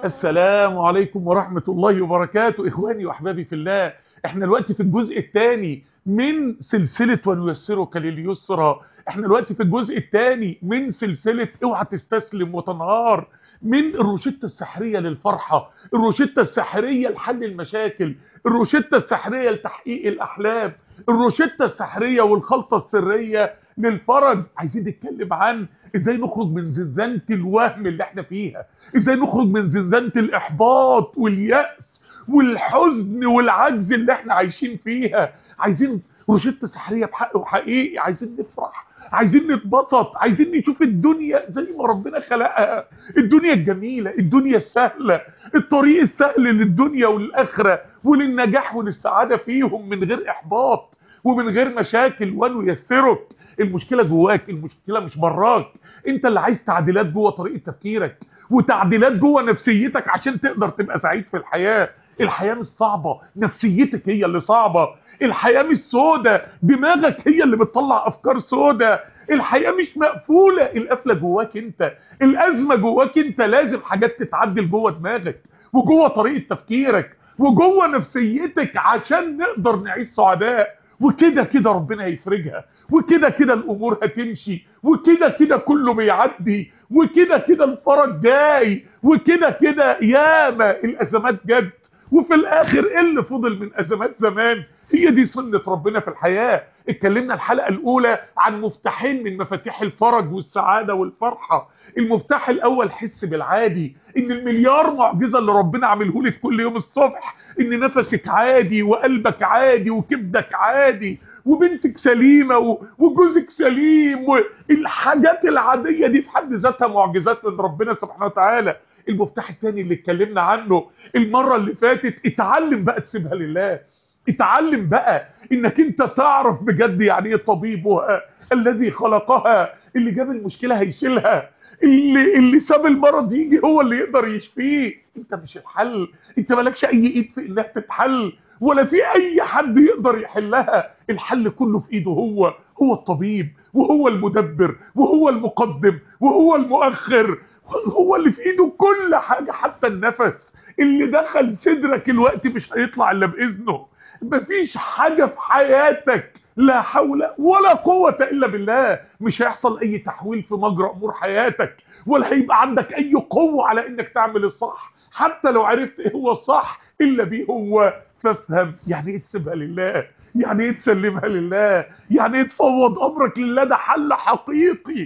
السلام عليكم ورحمة الله وبركاته إخواني وأحبابي في الله احنا دلوقتي في الجزء الثاني من سلسلة ونيسرك لليسرى احنا دلوقتي في الجزء الثاني من سلسلة اوعى تستسلم وتنهار من الروشتة السحرية للفرحة الروشتة السحرية لحل المشاكل الروشتة السحرية لتحقيق الأحلام الروشتة السحرية والخلطة السرية للفرج عايزين نتكلم عن ازاي نخرج من زنزانة الوهم اللي احنا فيها ازاي نخرج من زنزانة الاحباط واليأس والحزن والعجز اللي احنا عايشين فيها عايزين روشتة سحرية بحق وحقيقي عايزين نفرح عايزين نتبسط عايزين نشوف الدنيا زي ما ربنا خلقها الدنيا الجميلة الدنيا السهلة الطريق السهل للدنيا والآخرة وللنجاح وللسعادة فيهم من غير إحباط ومن غير مشاكل ونيسرك المشكلة جواك المشكلة مش براك انت اللي عايز تعديلات جوه طريقة تفكيرك وتعديلات جوه نفسيتك عشان تقدر تبقى سعيد في الحياة الحياة مش صعبة نفسيتك هي اللي صعبة الحياة مش سودة دماغك هي اللي بتطلع افكار سودة الحياة مش مقفولة القفلة جواك انت الازمة جواك انت لازم حاجات تتعدل جوه دماغك وجوه طريقة تفكيرك وجوه نفسيتك عشان نقدر نعيش سعداء وكده كده ربنا هيفرجها وكده كده الامور هتمشي وكده كده كله بيعدي وكده كده الفرج جاي وكده كده ياما الازمات جت وفي الاخر ايه اللي فضل من ازمات زمان هي دي سنة ربنا في الحياة اتكلمنا الحلقة الاولى عن مفتاحين من مفاتيح الفرج والسعادة والفرحة المفتاح الاول حس بالعادي ان المليار معجزة اللي ربنا عامله لك كل يوم الصبح ان نفسك عادي وقلبك عادي وكبدك عادي وبنتك سليمة وجوزك سليم والحاجات العادية دي في حد ذاتها معجزات من ربنا سبحانه وتعالى المفتاح الثاني اللي اتكلمنا عنه المرة اللي فاتت اتعلم بقى تسيبها لله اتعلم بقى انك انت تعرف بجد يعني ايه طبيبها الذي خلقها اللي جاب المشكلة هيشيلها اللي اللي ساب المرض يجي هو اللي يقدر يشفيه انت مش الحل انت مالكش اي ايد في انها تتحل ولا في اي حد يقدر يحلها الحل كله في ايده هو هو الطبيب وهو المدبر وهو المقدم وهو المؤخر هو اللي في ايده كل حاجة حتى النفس اللي دخل صدرك الوقت مش هيطلع الا باذنه مفيش حاجة في حياتك لا حول ولا قوة إلا بالله مش هيحصل أي تحويل في مجرى أمور حياتك ولا هيبقى عندك أي قوة على إنك تعمل الصح حتى لو عرفت إيه هو الصح إلا بيه هو فافهم يعني إيه تسيبها لله يعني إيه تسلمها لله يعني إيه تفوض أمرك لله ده حل حقيقي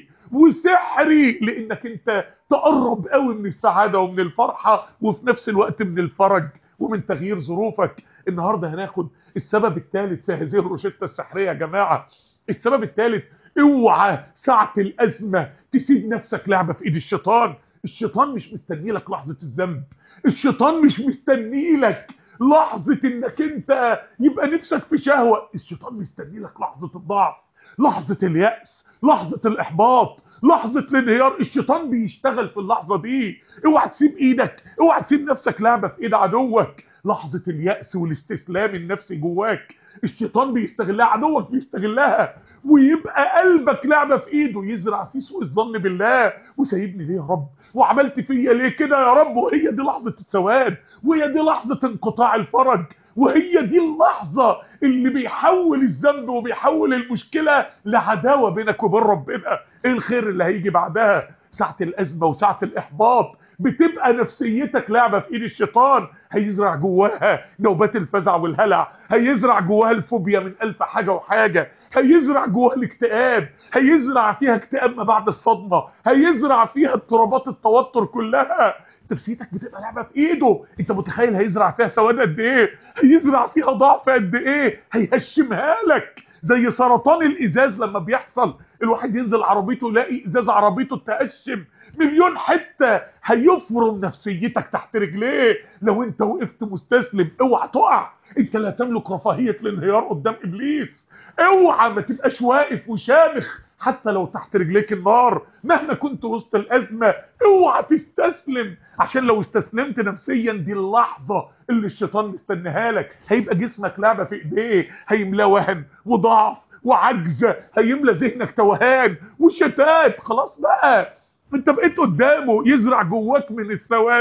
وسحري لانك انت تقرب قوي من السعادة ومن الفرحة وفي نفس الوقت من الفرج ومن تغيير ظروفك النهاردة هناخد السبب الثالث في هذه الروشتة السحرية يا جماعة السبب الثالث اوعى ساعة الازمة تسيب نفسك لعبة في ايد الشيطان الشيطان مش مستني لك لحظة الذنب الشيطان مش مستني لك لحظة انك انت يبقى نفسك في شهوة الشيطان مستني لك لحظة الضعف لحظة اليأس لحظة الاحباط لحظة الانهيار الشيطان بيشتغل في اللحظة دي اوعى تسيب ايدك اوعى تسيب نفسك لعبة في ايد عدوك لحظة اليأس والاستسلام النفسي جواك الشيطان بيستغلها عدوك بيستغلها ويبقى قلبك لعبة في ايده يزرع فيه سوء الظن بالله وسايبني ليه يا رب وعملت فيا ليه كده يا رب وهي دي لحظة السواد وهي دي لحظة انقطاع الفرج وهي دي اللحظة اللي بيحول الذنب وبيحول المشكلة لعداوة بينك وبين ربنا ايه الخير اللي هيجي بعدها ساعة الأزمة وساعة الإحباط بتبقى نفسيتك لعبة في ايد الشيطان هيزرع جواها نوبات الفزع والهلع هيزرع جواها الفوبيا من ألف حاجة وحاجة هيزرع جواها الاكتئاب هيزرع فيها اكتئاب ما بعد الصدمة هيزرع فيها اضطرابات التوتر كلها نفسيتك بتبقى لعبه في ايده انت متخيل هيزرع فيها سواد قد ايه هيزرع فيها ضعف قد ايه هيهشمها لك زي سرطان الازاز لما بيحصل الواحد ينزل عربيته يلاقي ازاز عربيته تهشم مليون حته هيفرم نفسيتك تحت رجليه لو انت وقفت مستسلم اوعى تقع انت لا تملك رفاهيه الانهيار قدام ابليس اوعى ما تبقاش واقف وشامخ حتى لو تحت رجليك النار مهما كنت وسط الأزمة اوعى تستسلم عشان لو استسلمت نفسيا دي اللحظة اللي الشيطان مستنيها لك هيبقى جسمك لعبة في ايديه هيملاه وهن وضعف وعجزة هيملى ذهنك توهان وشتات خلاص بقى انت بقيت قدامه يزرع جواك من السواد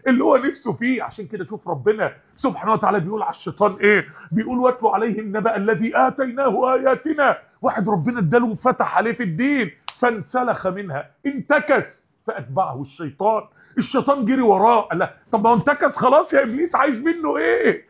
اللي هو نفسه فيه عشان كده شوف ربنا سبحانه وتعالى بيقول على الشيطان ايه بيقول واتلو عليهم نبأ الذي اتيناه اياتنا واحد ربنا اداله وفتح عليه في الدين فانسلخ منها انتكس فاتبعه الشيطان الشيطان جري وراه قال لا طب ما هو انتكس خلاص يا ابليس عايز منه ايه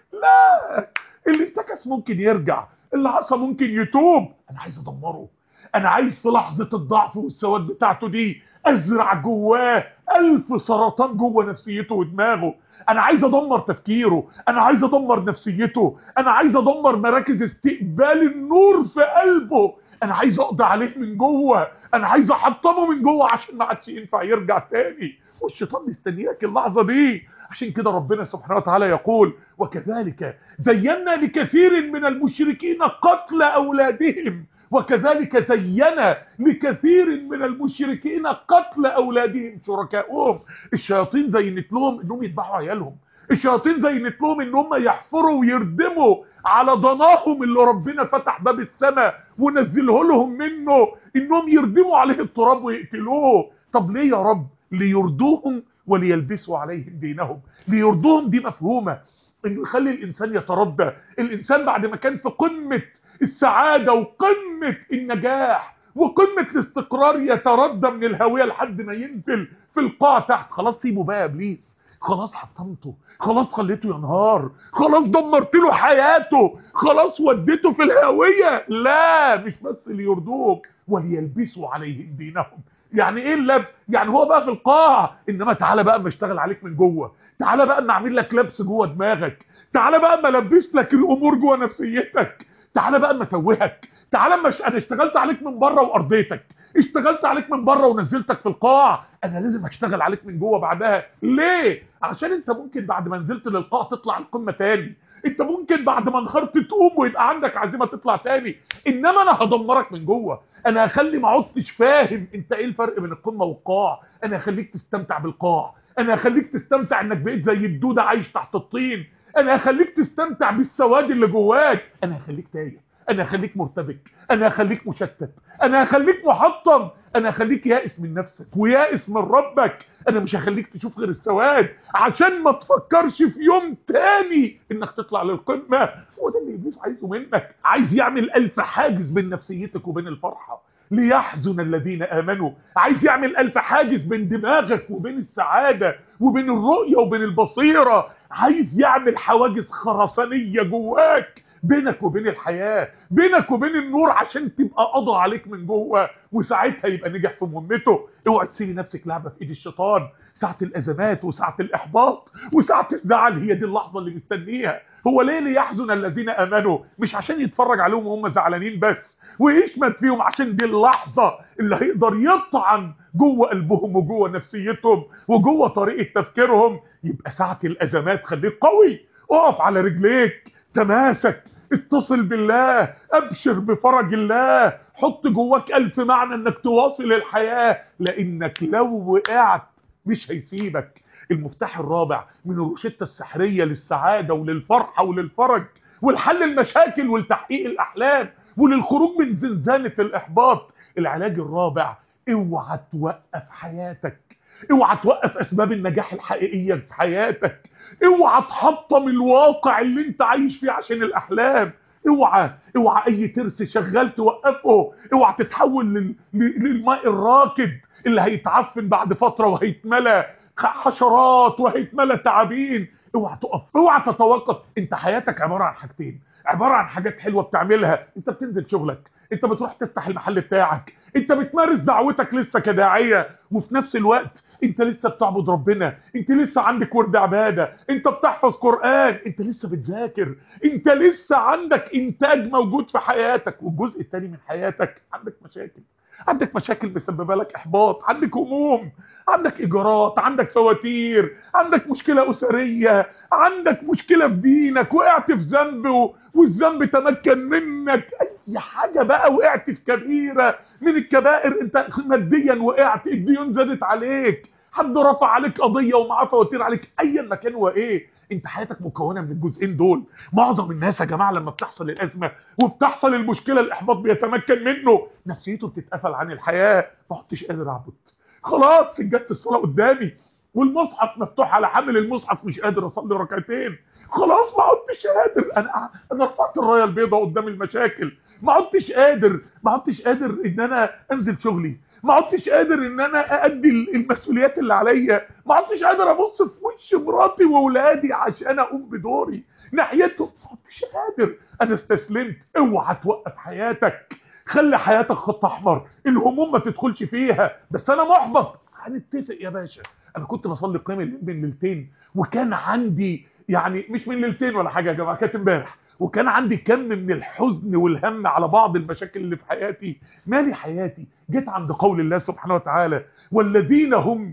لا اللي انتكس ممكن يرجع اللي عصى ممكن يتوب انا عايز ادمره انا عايز في لحظه الضعف والسواد بتاعته دي ازرع جواه الف سرطان جوه نفسيته ودماغه انا عايز ادمر تفكيره انا عايز ادمر نفسيته انا عايز ادمر مراكز استقبال النور في قلبه انا عايز اقضي عليه من جوه انا عايز احطمه من جوه عشان ما عادش ينفع يرجع تاني والشيطان مستنياك اللحظه دي عشان كده ربنا سبحانه وتعالى يقول وكذلك زينا لكثير من المشركين قتل اولادهم وكذلك زين لكثير من المشركين قتل اولادهم شركائهم الشياطين زينت لهم انهم يذبحوا عيالهم الشياطين زينت لهم ان هم يحفروا ويردموا على ضناهم اللي ربنا فتح باب السماء ونزله لهم منه انهم يردموا عليه التراب ويقتلوه طب ليه يا رب ليردوهم وليلبسوا عليهم دينهم ليردوهم دي مفهومه انه يخلي الانسان يتردى الانسان بعد ما كان في قمه السعادة وقمة النجاح وقمة الاستقرار يتردى من الهوية لحد ما ينزل في القاع تحت خلاص سيبه بقى يا ابليس خلاص حطمته خلاص خليته ينهار خلاص دمرت له حياته خلاص وديته في الهوية لا مش بس ليردوك وليلبسوا عليهم دينهم يعني ايه اللبس يعني هو بقى في القاع انما تعالى بقى اما اشتغل عليك من جوه تعالى بقى اما اعمل لك لبس جوه دماغك تعالى بقى اما البس لك الامور جوه نفسيتك تعالى بقى اما اتوهك تعالى اما انا اشتغلت عليك من بره وارضيتك اشتغلت عليك من بره ونزلتك في القاع انا لازم اشتغل عليك من جوه بعدها ليه عشان انت ممكن بعد ما نزلت للقاع تطلع القمه تاني انت ممكن بعد ما انخرت تقوم ويبقى عندك عزيمه تطلع تاني انما انا هدمرك من جوه انا هخلي ما عدتش فاهم انت ايه الفرق بين القمه والقاع انا هخليك تستمتع بالقاع انا هخليك تستمتع انك بقيت زي الدوده عايش تحت الطين انا هخليك تستمتع بالسواد اللي جواك انا هخليك تايه انا هخليك مرتبك انا هخليك مشتت انا هخليك محطم انا هخليك يائس من نفسك ويائس من ربك انا مش هخليك تشوف غير السواد عشان ما تفكرش في يوم تاني انك تطلع للقمه هو ده اللي ابليس عايزه منك عايز يعمل الف حاجز بين نفسيتك وبين الفرحه ليحزن الذين امنوا عايز يعمل الف حاجز بين دماغك وبين السعاده وبين الرؤيه وبين البصيره عايز يعمل حواجز خرسانيه جواك بينك وبين الحياة بينك وبين النور عشان تبقى قضى عليك من جوه وساعتها يبقى نجح في مهمته اوعى تسيبي نفسك لعبة في ايد الشيطان ساعة الازمات وساعة الاحباط وساعة الزعل هي دي اللحظة اللي مستنيها هو ليه ليحزن الذين امنوا مش عشان يتفرج عليهم وهم زعلانين بس ويشمت فيهم عشان دي اللحظة اللي هيقدر يطعن جوه قلبهم وجوه نفسيتهم وجوه طريقة تفكيرهم يبقى ساعة الازمات خليك قوي اقف على رجليك تماسك اتصل بالله ابشر بفرج الله حط جواك الف معنى انك تواصل الحياة لانك لو وقعت مش هيسيبك المفتاح الرابع من الروشتة السحرية للسعادة وللفرحة وللفرج والحل المشاكل ولتحقيق الاحلام وللخروج من زنزانة الاحباط العلاج الرابع اوعى توقف حياتك اوعى توقف اسباب النجاح الحقيقية في حياتك اوعى تحطم الواقع اللي انت عايش فيه عشان الاحلام اوعى اوعى اي ترس شغال توقفه اوعى تتحول لل... للماء الراكد اللي هيتعفن بعد فترة وهيتملى حشرات وهيتملى تعابين اوعى تقف اوعى تتوقف انت حياتك عبارة عن حاجتين عبارة عن حاجات حلوة بتعملها انت بتنزل شغلك انت بتروح تفتح المحل بتاعك انت بتمارس دعوتك لسه كداعية وفي نفس الوقت انت لسه بتعبد ربنا انت لسه عندك ورد عبادة انت بتحفظ قرآن انت لسه بتذاكر انت لسه عندك انتاج موجود في حياتك والجزء الثاني من حياتك عندك مشاكل عندك مشاكل مسببه لك احباط عندك هموم عندك ايجارات عندك فواتير عندك مشكله اسريه عندك مشكله في دينك وقعت في ذنب والذنب تمكن منك اي حاجه بقى وقعت في كبيره من الكبائر انت ماديا وقعت الديون زادت عليك حد رفع عليك قضيه ومعاه فواتير عليك ايا ما كان وايه انت حياتك مكونه من الجزئين دول معظم الناس يا جماعه لما بتحصل الازمه وبتحصل المشكله الاحباط بيتمكن منه نفسيته بتتقفل عن الحياه ما عدتش قادر اعبد خلاص سجدت الصلاه قدامي والمصحف مفتوح على حامل المصحف مش قادر اصلي ركعتين خلاص ما عدتش قادر انا انا رفعت الرايه البيضاء قدام المشاكل ما عدتش قادر ما عدتش قادر ان انا انزل شغلي ما عدتش قادر ان انا اادي المسؤوليات اللي عليا ما عدتش قادر ابص في وش مراتي واولادي عشان اقوم بدوري ناحيتهم ما عدتش قادر انا استسلمت اوعى توقف حياتك خلي حياتك خط احمر الهموم ما تدخلش فيها بس انا محبط هنتفق يا باشا انا كنت بصلي قيام الليل من ليلتين وكان عندي يعني مش من ليلتين ولا حاجه يا جماعه كانت امبارح وكان عندي كم من الحزن والهم على بعض المشاكل اللي في حياتي مالي حياتي جيت عند قول الله سبحانه وتعالى والذين هم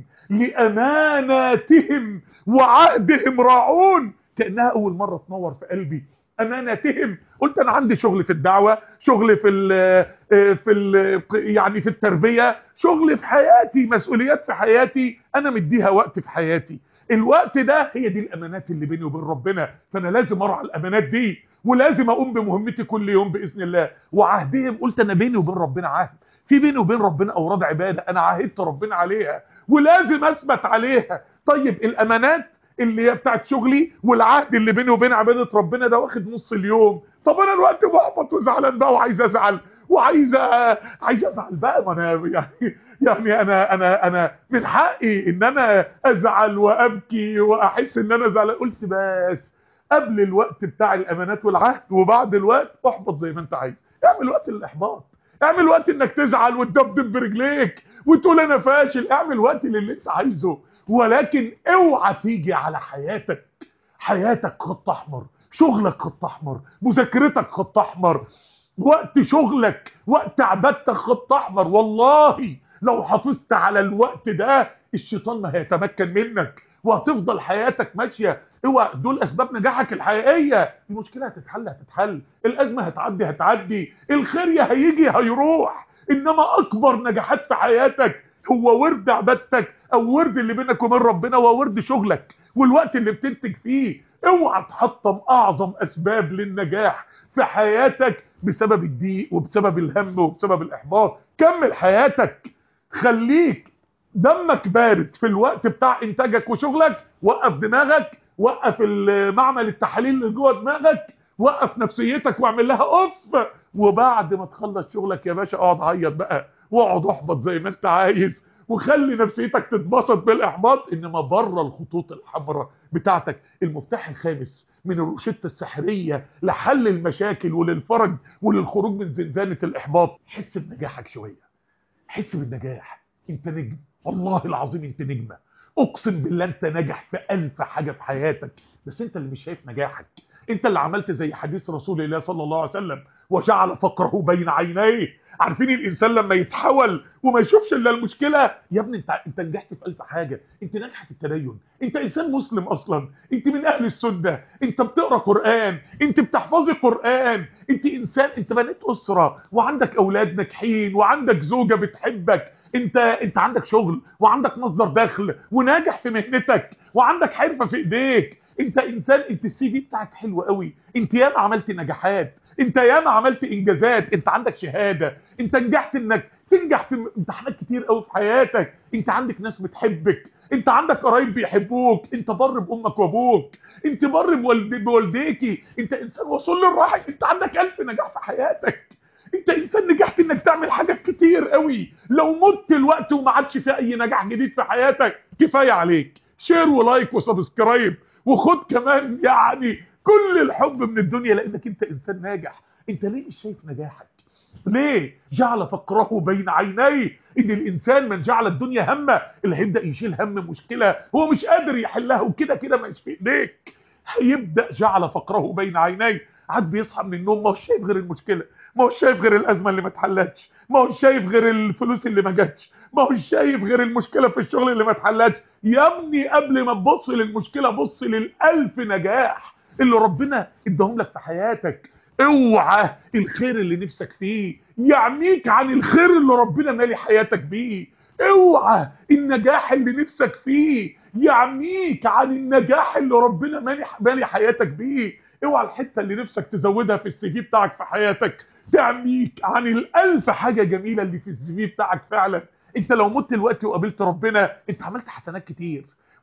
لأماناتهم وعهدهم راعون كأنها أول مرة تنور في قلبي اماناتهم قلت انا عندي شغل في الدعوه شغل في ال في ال يعني في التربيه شغل في حياتي مسؤوليات في حياتي انا مديها وقت في حياتي الوقت ده هي دي الامانات اللي بيني وبين ربنا فانا لازم ارعى الامانات دي ولازم اقوم بمهمتي كل يوم باذن الله وعهدهم قلت انا بيني وبين ربنا عهد في بيني وبين ربنا اوراد عباده انا عاهدت ربنا عليها ولازم اثبت عليها طيب الامانات اللي هي بتاعت شغلي والعهد اللي بيني وبين عباده ربنا ده واخد نص اليوم طب انا الوقت محبط وزعلان بقى وعايز ازعل وعايز عايز ازعل بقى ما انا يعني يعني انا انا انا من حقي ان انا ازعل وابكي واحس ان انا زعلان قلت بس قبل الوقت بتاع الامانات والعهد وبعد الوقت احبط زي ما انت عايز اعمل وقت الاحباط اعمل وقت انك تزعل وتدبدب برجليك وتقول انا فاشل اعمل وقت اللي انت عايزه ولكن اوعى تيجي على حياتك حياتك خط احمر شغلك خط احمر مذاكرتك خط احمر وقت شغلك وقت عبادتك خط احمر والله لو حافظت على الوقت ده الشيطان ما هيتمكن منك وهتفضل حياتك ماشيه اوعى دول اسباب نجاحك الحقيقيه المشكله هتتحل هتتحل الازمه هتعدي هتعدي الخير يا هيجي هيروح انما اكبر نجاحات في حياتك هو ورد عبادتك او ورد اللي بينك وبين ربنا وورد شغلك والوقت اللي بتنتج فيه اوعى تحطم اعظم اسباب للنجاح في حياتك بسبب الضيق وبسبب الهم وبسبب الاحباط كمل حياتك خليك دمك بارد في الوقت بتاع انتاجك وشغلك وقف دماغك وقف المعمل التحاليل اللي جوه دماغك وقف نفسيتك واعمل لها اوف وبعد ما تخلص شغلك يا باشا اقعد عيط بقى واقعد احبط زي ما انت عايز وخلي نفسيتك تتبسط بالاحباط انما بره الخطوط الحمراء بتاعتك المفتاح الخامس من الروشته السحريه لحل المشاكل وللفرج وللخروج من زنزانه الاحباط حس بنجاحك شويه حس بالنجاح انت نجم والله العظيم انت نجمه اقسم بالله انت ناجح في الف حاجه في حياتك بس انت اللي مش شايف نجاحك انت اللي عملت زي حديث رسول الله صلى الله عليه وسلم وجعل فقره بين عينيه عارفين الانسان لما يتحول وما يشوفش الا المشكله يا ابني انت انت نجحت في الف حاجه انت ناجح في التدين انت انسان مسلم اصلا انت من اهل السنه انت بتقرا قران انت بتحفظي قران انت انسان انت بنيت اسره وعندك اولاد ناجحين وعندك زوجه بتحبك انت انت عندك شغل وعندك مصدر دخل وناجح في مهنتك وعندك حرفه في ايديك انت انسان انت السي في بتاعك حلو قوي انت ياما عملت نجاحات انت ياما عملت انجازات انت عندك شهاده انت نجحت انك تنجح في امتحانات كتير قوي في حياتك انت عندك ناس بتحبك انت عندك قرايب بيحبوك انت بر بامك وابوك انت بر بوالد... بوالديكي انت انسان وصول للراحه انت عندك الف نجاح في حياتك انت انسان نجحت انك تعمل حاجات كتير قوي لو مت الوقت وما عادش في اي نجاح جديد في حياتك كفايه عليك شير ولايك وسبسكرايب وخد كمان يعني كل الحب من الدنيا لانك انت انسان ناجح انت ليه مش شايف نجاحك ليه جعل فقره بين عينيه ان الانسان من جعل الدنيا همه اللي هيبدا يشيل هم مشكله هو مش قادر يحلها وكده كده مش في ايديك هيبدا جعل فقره بين عينيه عاد بيصحى من النوم ما هوش شايف غير المشكله ما هوش شايف غير الازمه اللي ما اتحلتش ما هوش شايف غير الفلوس اللي ما جاتش ما هوش شايف غير المشكله في الشغل اللي ما اتحلتش يا ابني قبل ما تبص للمشكله بص للالف نجاح اللي ربنا اداهم لك في حياتك اوعى الخير اللي نفسك فيه يعميك عن الخير اللي ربنا مالي حياتك بيه اوعى النجاح اللي نفسك فيه يعميك عن النجاح اللي ربنا مالي مالي حياتك بيه اوعى الحته اللي نفسك تزودها في السي في بتاعك في حياتك تعميك عن الالف حاجه جميله اللي في السي في بتاعك فعلا انت لو مت دلوقتي وقابلت ربنا انت عملت حسنات كتير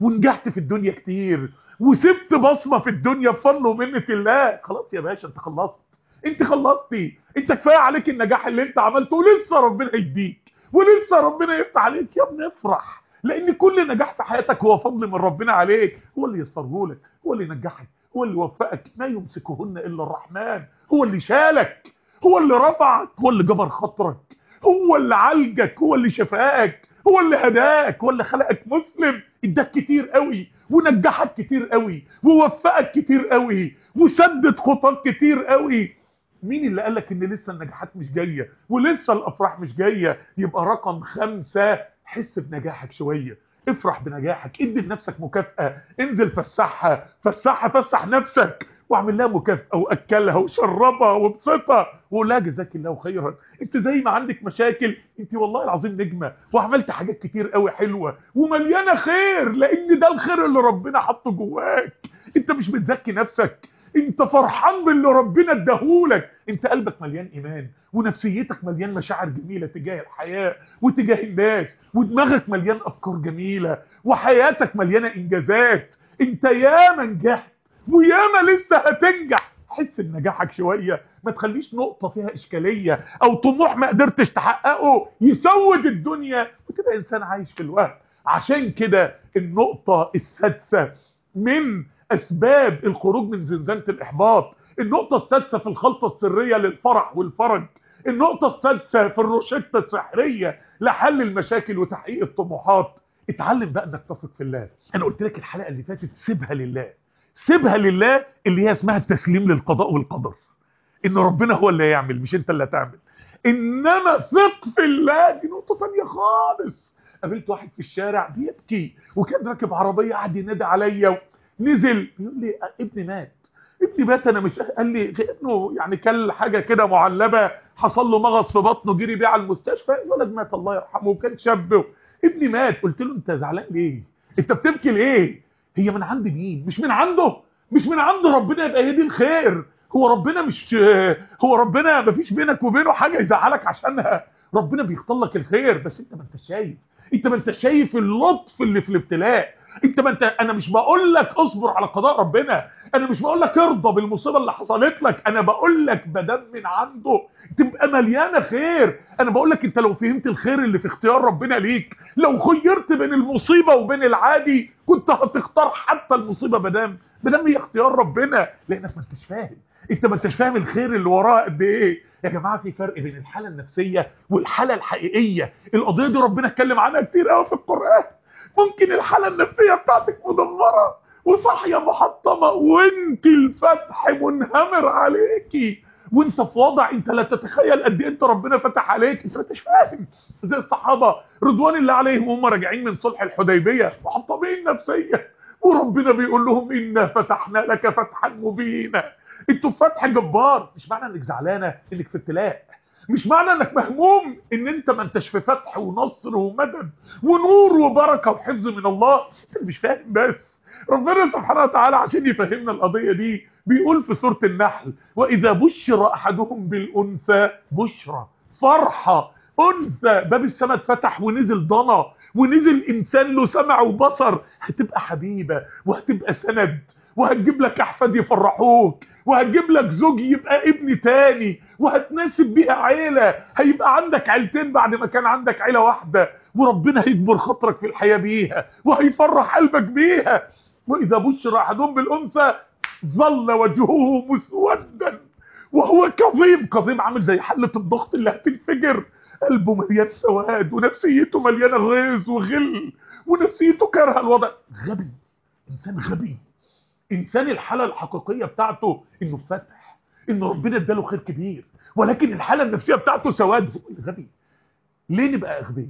ونجحت في الدنيا كتير وسبت بصمه في الدنيا بفضل ومنه الله خلاص يا باشا انت خلصت انت خلصتي انت كفايه عليك النجاح اللي انت عملته ولسه ربنا يديك ولسه ربنا يفتح عليك يا ابني افرح لان كل نجاح في حياتك هو فضل من ربنا عليك هو اللي يسره لك هو اللي ينجحك هو اللي يوفقك ما يمسكهن الا الرحمن هو اللي شالك هو اللي رفعك هو اللي جبر خاطرك هو اللي عالجك هو اللي شفاك هو اللي هداك هو اللي خلقك مسلم اداك كتير قوي ونجحك كتير قوي ووفقك كتير قوي وسدد خطاك كتير قوي مين اللي قالك ان لسه النجاحات مش جايه ولسه الافراح مش جايه يبقى رقم خمسة حس بنجاحك شويه افرح بنجاحك ادي لنفسك مكافاه انزل فسحها فسحها فسح نفسك واعمل لها مكافاه واكلها وشربها وابسطها وقول لها جزاك الله خيرا انت زي ما عندك مشاكل انت والله العظيم نجمه وعملت حاجات كتير قوي حلوه ومليانه خير لان ده الخير اللي ربنا حطه جواك انت مش بتزكي نفسك انت فرحان باللي ربنا اداهولك انت قلبك مليان ايمان ونفسيتك مليان مشاعر جميله تجاه الحياه وتجاه الناس ودماغك مليان افكار جميله وحياتك مليانه انجازات انت ياما نجحت وياما لسه هتنجح حس بنجاحك شويه ما تخليش نقطه فيها اشكاليه او طموح ما قدرتش تحققه يسود الدنيا وتبقى انسان عايش في الوهم عشان كده النقطه السادسه من اسباب الخروج من زنزانه الاحباط النقطه السادسه في الخلطه السريه للفرح والفرج النقطه السادسه في الروشته السحريه لحل المشاكل وتحقيق الطموحات اتعلم بقى انك تثق في الله انا قلت لك الحلقه اللي فاتت سيبها لله سيبها لله اللي هي اسمها التسليم للقضاء والقدر ان ربنا هو اللي هيعمل مش انت اللي هتعمل انما ثق في الله دي نقطه ثانيه خالص قابلت واحد في الشارع بيبكي وكان راكب عربيه قعد ينادي عليا نزل يقول لي ابني مات ابني مات انا مش قال لي ابنه يعني كل حاجه كده معلبه حصل له مغص في بطنه جري بيه على المستشفى الولد مات الله يرحمه وكان شاب ابني مات قلت له انت زعلان ليه انت بتبكي ليه هي من عند مين مش من عنده مش من عند ربنا يبقى هي دي الخير هو ربنا مش هو ربنا مفيش بينك وبينه حاجه يزعلك عشانها ربنا بيختار لك الخير بس انت ما انت شايف انت ما انت شايف اللطف اللي في الابتلاء انت ما انت انا مش بقول لك اصبر على قضاء ربنا انا مش بقول لك ارضى بالمصيبه اللي حصلت لك انا بقول لك بدم من عنده تبقى مليانه خير انا بقول لك انت لو فهمت الخير اللي في اختيار ربنا ليك لو خيرت بين المصيبه وبين العادي كنت هتختار حتى المصيبه بدم بدم هي اختيار ربنا لانك ما انتش فاهم انت ما انتش فاهم الخير اللي وراه قد ايه يا جماعه في فرق بين الحاله النفسيه والحاله الحقيقيه القضيه دي ربنا اتكلم عنها كتير قوي في القران ممكن الحاله النفسيه بتاعتك مدمره وصاحيه محطمه وانت الفتح منهمر عليكي وانت في وضع انت لا تتخيل قد ايه انت ربنا فتح عليك انت مش فاهم زي الصحابه رضوان الله عليهم هم راجعين من صلح الحديبيه محطمين نفسيا وربنا بيقول لهم انا فتحنا لك فتحا مبينا انتوا في فتح جبار مش معنى انك زعلانه انك في ابتلاء مش معنى انك مهموم ان انت ما انتش في فتح ونصر ومدد ونور وبركه وحفظ من الله انت مش فاهم بس ربنا سبحانه وتعالى عشان يفهمنا القضيه دي بيقول في سوره النحل واذا بشر احدهم بالانثى بشرى فرحه انثى باب السماء اتفتح ونزل ضنا ونزل انسان له سمع وبصر هتبقى حبيبه وهتبقى سند وهتجيب لك احفاد يفرحوك وهتجيب لك زوج يبقى ابن تاني وهتناسب بيها عيلة هيبقى عندك عيلتين بعد ما كان عندك عيلة واحدة وربنا هيكبر خاطرك في الحياة بيها وهيفرح قلبك بيها وإذا بشر أحدهم بالأنثى ظل وجهه مسودا وهو كظيم كظيم عامل زي حلة الضغط اللي هتنفجر قلبه مليان سواد ونفسيته مليانة غيظ وغل ونفسيته كارهه الوضع غبي إنسان غبي انسان الحاله الحقيقيه بتاعته انه فتح ان ربنا اداله خير كبير ولكن الحاله النفسيه بتاعته سواد هو الغبي ليه نبقى اغبياء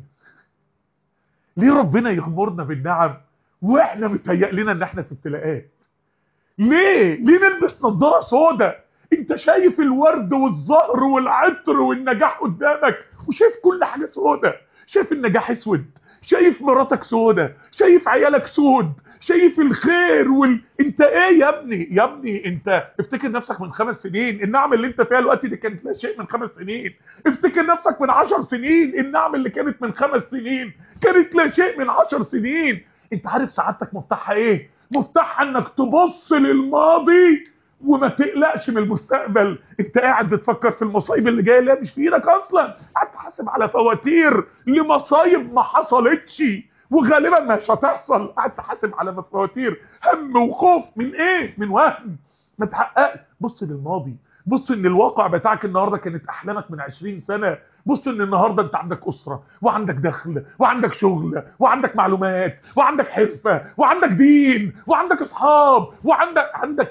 ليه ربنا يغمرنا بالنعم واحنا متهيأ لنا ان احنا في ابتلاءات ليه ليه نلبس نظاره سودا انت شايف الورد والزهر والعطر والنجاح قدامك وشايف كل حاجه سودا شايف النجاح اسود شايف مراتك سودة شايف عيالك سود شايف الخير وال... انت ايه يا ابني يا ابني انت افتكر نفسك من خمس سنين النعم اللي انت فيها الوقت دي كانت لا شيء من خمس سنين افتكر نفسك من عشر سنين النعم اللي كانت من خمس سنين كانت لا شيء من عشر سنين انت عارف سعادتك مفتاحها ايه مفتاحها انك تبص للماضي وما تقلقش من المستقبل انت قاعد بتفكر في المصايب اللي جايه اللي مش في ايدك اصلا قاعد تحاسب على فواتير لمصايب ما حصلتش وغالبا مش هتحصل قاعد تحاسب على فواتير هم وخوف من ايه من وهم ما تحققش بص للماضي بص ان الواقع بتاعك النهارده كانت احلامك من 20 سنه بص ان النهارده انت عندك اسره وعندك دخل وعندك شغل وعندك معلومات وعندك حرفه وعندك دين وعندك اصحاب وعندك عندك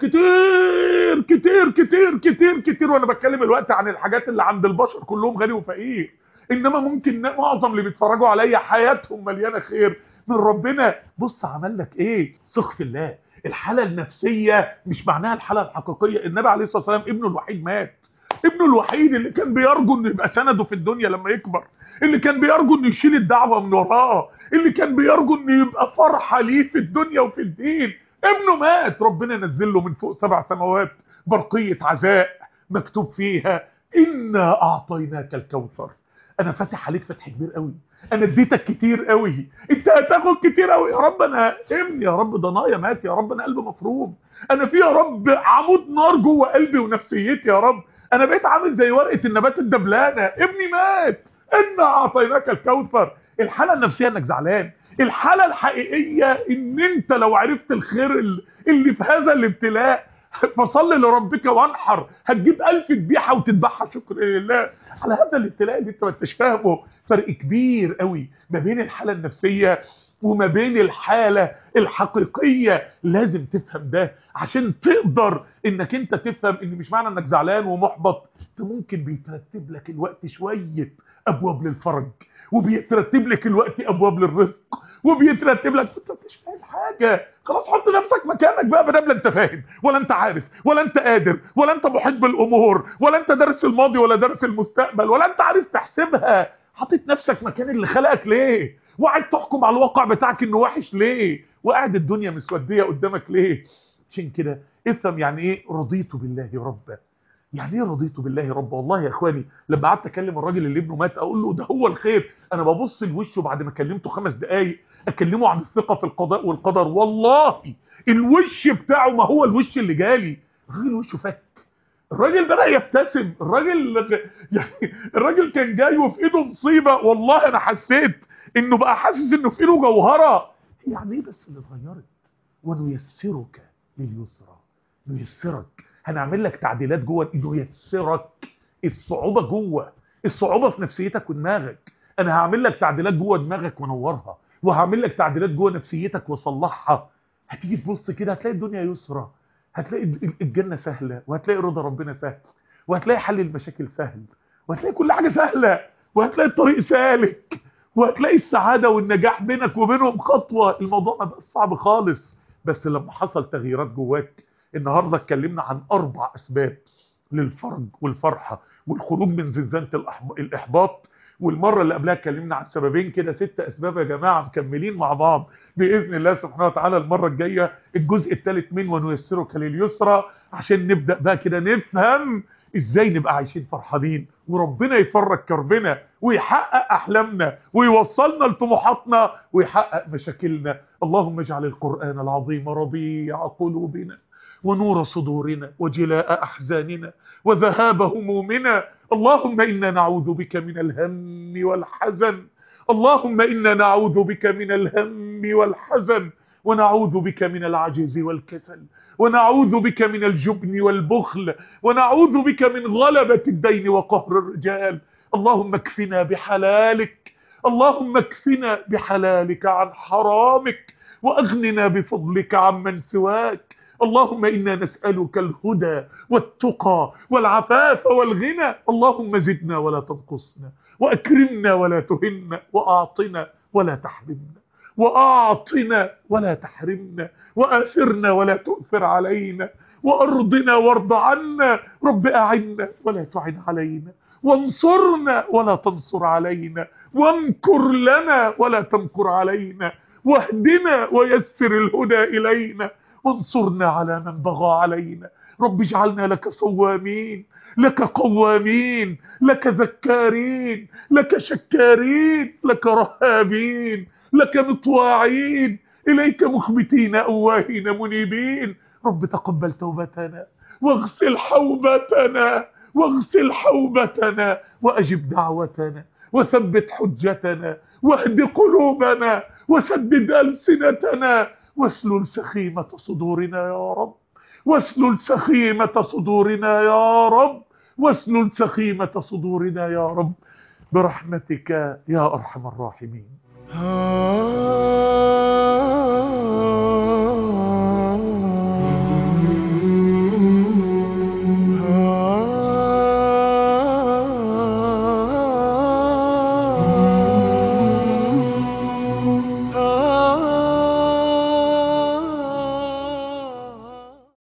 كتير كتير كتير كتير كتير وانا بتكلم الوقت عن الحاجات اللي عند البشر كلهم غني وفقير انما ممكن معظم اللي بيتفرجوا عليا حياتهم مليانه خير من ربنا بص عمل لك ايه ثق في الله الحاله النفسيه مش معناها الحاله الحقيقيه النبي عليه الصلاه والسلام ابنه الوحيد مات ابنه الوحيد اللي كان بيرجو انه يبقى سنده في الدنيا لما يكبر اللي كان بيرجو انه يشيل الدعوه من وراه اللي كان بيرجو انه يبقى فرحه ليه في الدنيا وفي الدين ابنه مات ربنا نزل له من فوق سبع سماوات برقيه عزاء مكتوب فيها انا اعطيناك الكوثر انا فاتح عليك فتح كبير قوي انا اديتك كتير قوي انت هتاخد كتير قوي يا رب انا ابني يا رب ضنايا مات يا رب انا قلبي مفروم انا في يا رب عمود نار جوه قلبي ونفسيتي يا رب انا بقيت عامل زي ورقه النبات الدبلانه ابني مات انا اعطيناك الكوثر الحاله النفسيه انك زعلان الحاله الحقيقيه ان انت لو عرفت الخير اللي في هذا الابتلاء فصل لربك وانحر هتجيب ألف ذبيحه وتذبحها شكر لله على هذا الابتلاء اللي انت ما انتش فاهمه فرق كبير قوي ما بين الحاله النفسيه وما بين الحالة الحقيقية لازم تفهم ده عشان تقدر انك انت تفهم ان مش معنى انك زعلان ومحبط انت ممكن بيترتب لك الوقت شوية ابواب للفرج وبيترتب لك الوقت ابواب للرزق وبيترتب لك انت مش فاهم حاجه خلاص حط نفسك مكانك بقى بدل لا انت فاهم ولا انت عارف ولا انت قادر ولا انت محيط بالامور ولا انت دارس الماضي ولا دارس المستقبل ولا انت عارف تحسبها حاطط نفسك مكان اللي خلقك ليه وقاعد تحكم على الواقع بتاعك انه وحش ليه وقاعد الدنيا مسوديه قدامك ليه عشان كده افهم يعني ايه رضيت بالله ربا يعني ايه رضيت بالله رب والله يا اخواني لما قعدت اكلم الراجل اللي ابنه مات اقول له ده هو الخير انا ببص لوشه بعد ما كلمته خمس دقايق اكلمه عن الثقه في القضاء والقدر والله الوش بتاعه ما هو الوش اللي جالي الراجل وشه فك الراجل بدا يبتسم الراجل يعني الراجل كان جاي وفي ايده مصيبه والله انا حسيت انه بقى حاسس انه في ايده جوهره يعني ايه بس اللي اتغيرت ونيسرك لليسرى نيسرك هنعمل لك تعديلات جوه نيسرك الصعوبه جوه الصعوبه في نفسيتك ودماغك انا هعمل لك تعديلات جوه دماغك وانورها وهعمل لك تعديلات جوه نفسيتك واصلحها هتيجي تبص كده هتلاقي الدنيا يسرى هتلاقي الجنه سهله وهتلاقي رضا ربنا سهل وهتلاقي حل المشاكل سهل وهتلاقي كل حاجه سهله وهتلاقي الطريق سالك وهتلاقي السعاده والنجاح بينك وبينهم خطوه الموضوع ما بقاش صعب خالص بس لما حصل تغييرات جواك النهارده اتكلمنا عن اربع اسباب للفرج والفرحه والخروج من زنزانه الاحباط والمره اللي قبلها اتكلمنا عن سببين كده ست اسباب يا جماعه مكملين مع بعض باذن الله سبحانه وتعالى المره الجايه الجزء الثالث من ونيسرك لليسرى عشان نبدا بقى كده نفهم ازاي نبقى عايشين فرحانين وربنا يفرج كربنا ويحقق احلامنا ويوصلنا لطموحاتنا ويحقق مشاكلنا اللهم اجعل القران العظيم ربيع قلوبنا ونور صدورنا وجلاء احزاننا وذهاب همومنا اللهم انا نعوذ بك من الهم والحزن اللهم انا نعوذ بك من الهم والحزن ونعوذ بك من العجز والكسل ونعوذ بك من الجبن والبخل ونعوذ بك من غلبة الدين وقهر الرجال اللهم اكفنا بحلالك اللهم اكفنا بحلالك عن حرامك واغننا بفضلك عمن سواك اللهم إنا نسألك الهدى والتقى والعفاف والغنى اللهم زدنا ولا تنقصنا وأكرمنا ولا تهنا وأعطنا ولا تحرمنا وأعطنا ولا تحرمنا وآثرنا ولا تؤثر علينا وأرضنا وارض عنا رب أعنا ولا تعن علينا وانصرنا ولا تنصر علينا وامكر لنا ولا تمكر علينا واهدنا ويسر الهدى إلينا وانصرنا على من بغى علينا رب اجعلنا لك صوامين لك قوامين لك ذكارين لك شكارين لك رهابين لك مطواعين إليك مخبتين أواهين منيبين رب تقبل توبتنا واغسل حوبتنا واغسل حوبتنا وأجب دعوتنا وثبت حجتنا واهد قلوبنا وسدد ألسنتنا واسلل سخيمة صدورنا يا رب واسلل سخيمة صدورنا يا رب واسلل سخيمة صدورنا يا رب برحمتك يا أرحم الراحمين